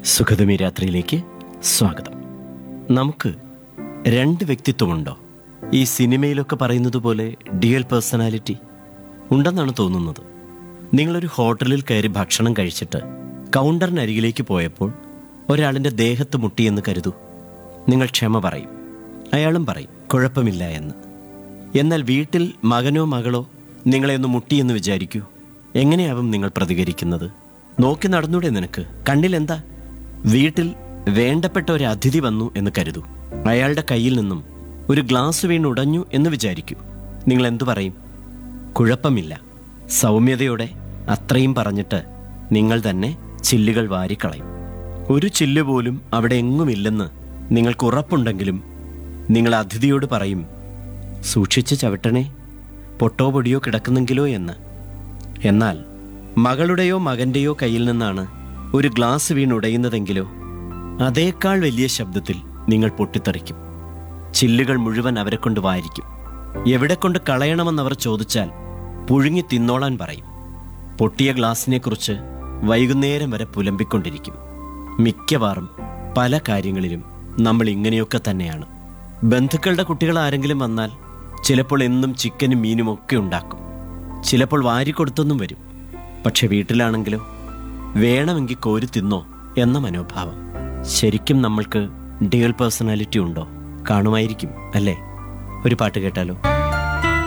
സുഖതമി രാത്രിയിലേക്ക് സ്വാഗതം നമുക്ക് രണ്ട് വ്യക്തിത്വമുണ്ടോ ഈ സിനിമയിലൊക്കെ പറയുന്നത് പോലെ ഡ്യുവൽ പേഴ്സണാലിറ്റി ഉണ്ടെന്നാണ് തോന്നുന്നത് നിങ്ങളൊരു ഹോട്ടലിൽ കയറി ഭക്ഷണം കഴിച്ചിട്ട് കൗണ്ടറിനരികിലേക്ക് പോയപ്പോൾ ഒരാളിൻ്റെ ദേഹത്ത് മുട്ടിയെന്ന് കരുതൂ നിങ്ങൾ ക്ഷമ പറയും അയാളും പറയും കുഴപ്പമില്ല എന്ന് എന്നാൽ വീട്ടിൽ മകനോ മകളോ നിങ്ങളെ ഒന്ന് മുട്ടിയെന്ന് വിചാരിക്കൂ എങ്ങനെയാവും നിങ്ങൾ പ്രതികരിക്കുന്നത് നോക്കി നടന്നൂടെ നിനക്ക് കണ്ണിലെന്താ വീട്ടിൽ വേണ്ടപ്പെട്ട ഒരു അതിഥി വന്നു എന്ന് കരുതൂ അയാളുടെ കയ്യിൽ നിന്നും ഒരു ഗ്ലാസ് വീണ് ഉടഞ്ഞു എന്ന് വിചാരിക്കൂ നിങ്ങൾ എന്തു പറയും കുഴപ്പമില്ല സൗമ്യതയോടെ അത്രയും പറഞ്ഞിട്ട് നിങ്ങൾ തന്നെ ചില്ലുകൾ വാരിക്കളയും ഒരു ചില്ല് പോലും അവിടെ എങ്ങുമില്ലെന്ന് നിങ്ങൾക്ക് ഉറപ്പുണ്ടെങ്കിലും നിങ്ങൾ അതിഥിയോട് പറയും സൂക്ഷിച്ച് ചവിട്ടണേ പൊട്ടോ പൊടിയോ കിടക്കുന്നെങ്കിലോ എന്ന് എന്നാൽ മകളുടെയോ മകന്റെയോ കയ്യിൽ നിന്നാണ് ഒരു ഗ്ലാസ് വീണുടയുന്നതെങ്കിലോ അതേക്കാൾ വലിയ ശബ്ദത്തിൽ നിങ്ങൾ പൊട്ടിത്തെറിക്കും ചില്ലുകൾ മുഴുവൻ അവരെ കൊണ്ട് വാരിക്കും എവിടെ കൊണ്ട് കളയണമെന്നവർ ചോദിച്ചാൽ പുഴുങ്ങി തിന്നോളാൻ പറയും പൊട്ടിയ ഗ്ലാസിനെക്കുറിച്ച് വൈകുന്നേരം വരെ പുലമ്പിക്കൊണ്ടിരിക്കും മിക്കവാറും പല കാര്യങ്ങളിലും നമ്മൾ ഇങ്ങനെയൊക്കെ തന്നെയാണ് ബന്ധുക്കളുടെ കുട്ടികൾ ആരെങ്കിലും വന്നാൽ ചിലപ്പോൾ എന്നും ചിക്കനും മീനും ഒക്കെ ഉണ്ടാക്കും ചിലപ്പോൾ വാരിക്കൊടുത്തൊന്നും വരും പക്ഷെ വീട്ടിലാണെങ്കിലോ വേണമെങ്കിൽ കോരി തിന്നോ എന്ന മനോഭാവം ശരിക്കും നമ്മൾക്ക് ഡ്യുവൽ പേഴ്സണാലിറ്റി ഉണ്ടോ കാണുമായിരിക്കും അല്ലേ ഒരു പാട്ട് കേട്ടാലോ